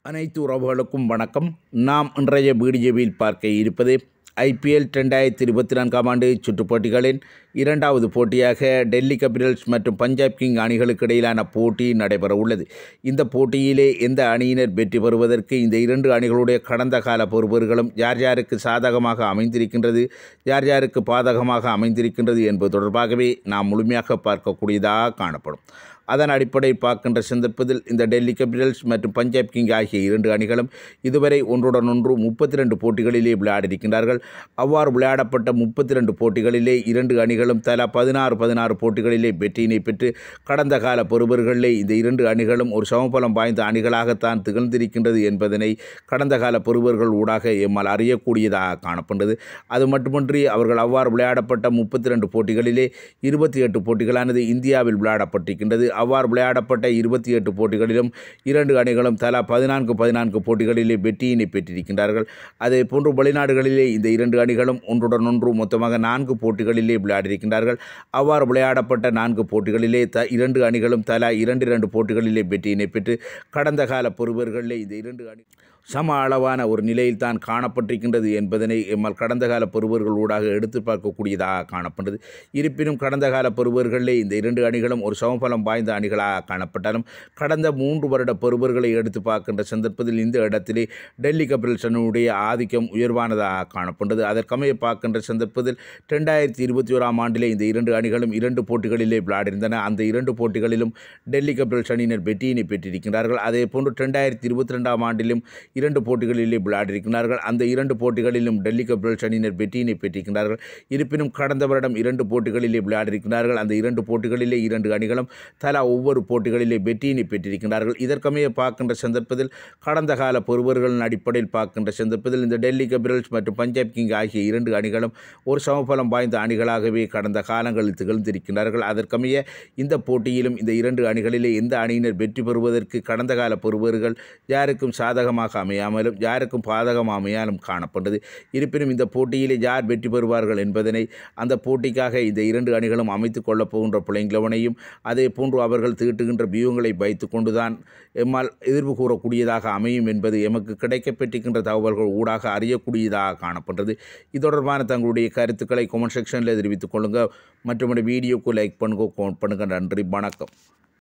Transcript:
அனைத்து உறவுகளுக்கும் வணக்கம் நாம் இன்றைய வீடியோவில் பார்க்க இருப்பது ஐபிஎல் ரெண்டாயிரத்தி இருபத்தி நான்காம் ஆண்டு சுற்றுப் போட்டிகளின் இரண்டாவது போட்டியாக டெல்லி கேபிட்டல்ஸ் மற்றும் பஞ்சாப் கிங் அணிகளுக்கு இடையிலான போட்டி நடைபெற உள்ளது இந்த போட்டியிலே எந்த அணியினர் வெற்றி பெறுவதற்கு இந்த இரண்டு அணிகளுடைய கடந்த கால பொறுப்பர்களும் யார் யாருக்கு சாதகமாக அமைந்திருக்கின்றது யார் யாருக்கு பாதகமாக அமைந்திருக்கின்றது என்பது தொடர்பாகவே நாம் முழுமையாக பார்க்கக்கூடியதாக காணப்படும் அதன் அடிப்படையில் பார்க்கின்ற சந்தர்ப்பத்தில் இந்த டெல்லி கேபிட்டல்ஸ் மற்றும் பஞ்சாப் கிங் ஆகிய இரண்டு அணிகளும் இதுவரை ஒன்றுடன் ஒன்று முப்பத்தி ரெண்டு போட்டிகளிலே விளையாடியிருக்கின்றார்கள் அவ்வாறு விளையாடப்பட்ட முப்பத்தி ரெண்டு போட்டிகளிலே இரண்டு அணிகளும் தலா பதினாறு பதினாறு போட்டிகளிலே வெற்றியினை பெற்று கடந்த கால பொறுப்பர்களிலே இந்த இரண்டு அணிகளும் ஒரு சமபலம் வாய்ந்த அணிகளாகத்தான் திகழ்ந்திருக்கின்றது என்பதனை கடந்த கால பொறுப்பர்கள் ஊடாக எம்மால் அறியக்கூடியதாக காணப்பட்டது அது மட்டுமின்றி அவர்கள் அவ்வாறு விளையாடப்பட்ட முப்பத்தி ரெண்டு போட்டிகளிலே இருபத்தி எட்டு போட்டிகளானது இந்தியாவில் விளையாடப்பட்டிருக்கின்றது அவ்வாறு விளையாடப்பட்ட இருபத்தி எட்டு போட்டிகளிலும் இரண்டு அணிகளும் தலா பதினான்கு பதினான்கு போட்டிகளிலே வெற்றியினை பெற்றிருக்கின்றார்கள் அதே போன்று வெளிநாடுகளிலே இந்த இரண்டு அணிகளும் ஒன்றுடன் ஒன்று மொத்தமாக நான்கு போட்டிகளிலே விளையாடியிருக்கின்றார்கள் அவ்வாறு விளையாடப்பட்ட நான்கு போட்டிகளிலே த இரண்டு அணிகளும் தலா இரண்டு இரண்டு போட்டிகளிலே வெற்றியினை பெற்று கடந்த கால பொறுப்பர்களிலே இந்த இரண்டு அணி சம அளவான ஒரு நிலையில் தான் காணப்பட்டிருக்கின்றது என்பதனை எம்மால் கடந்த கால பொறுவர்கள் ஊடாக எடுத்து பார்க்கக்கூடியதாக காணப்பட்டது இருப்பினும் கடந்த கால பொறுவர்களிலே இந்த இரண்டு அணிகளும் ஒரு சமபலம் வாய்ந்த அணிகளாக காணப்பட்டாலும் கடந்த மூன்று வருட பொறுவர்களை எடுத்து பார்க்கின்ற சந்தர்ப்பத்தில் இந்த இடத்திலே டெல்லி கேபிட்டல்ஸ் அணியுடைய ஆதிக்கம் உயர்வானதாக காணப்பட்டது அதற்கமைய பார்க்கின்ற சந்தர்ப்பத்தில் ரெண்டாயிரத்தி இருபத்தி ஓராம் ஆண்டிலே இந்த இரண்டு அணிகளும் இரண்டு போட்டிகளிலே விளையாடிருந்தன அந்த இரண்டு போட்டிகளிலும் டெல்லி கேபிட்டல்ஸ் அணியினர் வெற்றியினை பெற்றிருக்கிறார்கள் அதே போன்று ரெண்டாயிரத்தி இருபத்தி ரெண்டாம் ஆண்டிலும் இரண்டு போட்டிகளிலே விளையாடியிருக்கிறார்கள் அந்த இரண்டு போட்டிகளிலும் டெல்லி கேபிட்டல்ஸ் அணியினர் வெற்றியினை பெற்றிருக்கிறார்கள் இருப்பினும் கடந்த வருடம் இரண்டு போட்டிகளிலே விளையாடியிருக்கிறார்கள் அந்த இரண்டு போட்டிகளிலே இரண்டு அணிகளும் தலா ஒவ்வொரு போட்டிகளிலே வெற்றியினை பெற்றிருக்கிறார்கள் இதற்கமைய பார்க்கின்ற சந்தர்ப்பத்தில் கடந்த கால பொறுவர்களின் அடிப்படையில் பார்க்கின்ற சந்தர்ப்பத்தில் இந்த டெல்லி கேபிட்டல்ஸ் மற்றும் பஞ்சாப் கிங் ஆகிய இரண்டு அணிகளும் ஒரு சமபலம் வாய்ந்த அணிகளாகவே கடந்த காலங்களில் திகழ்ந்திருக்கிறார்கள் அதற்கமைய இந்த போட்டியிலும் இந்த இரண்டு அணிகளிலே எந்த அணியினர் வெற்றி பெறுவதற்கு கடந்த கால பொறுவர்கள் யாருக்கும் சாதகமாக அமையாமலும் யாருக்கும் பாதகம் அமையாலும் காணப்பட்டது இருப்பினும் இந்த போட்டியிலே யார் வெற்றி பெறுவார்கள் என்பதனை அந்த போட்டிக்காக இந்த இரண்டு அணிகளும் அமைத்துக் கொள்ளப் போகின்ற பிள்ளைங்களவனையும் அதே போன்று அவர்கள் தீட்டுகின்ற வியூகங்களை வைத்து கொண்டுதான் எம்மால் எதிர்வு கூறக்கூடியதாக அமையும் என்பது எமக்கு கிடைக்கப்பெற்றிருக்கின்ற தகவல்கள் ஊடாக அறியக்கூடியதாக காணப்பட்டது இது தொடர்பான தங்களுடைய கருத்துக்களை கமெண்ட் செக்ஷனில் தெரிவித்துக் கொள்ளுங்கள் மற்றும் வீடியோக்கு லைக் பண்ணுங்க கமெண்ட் பண்ணுங்கள் நன்றி வணக்கம்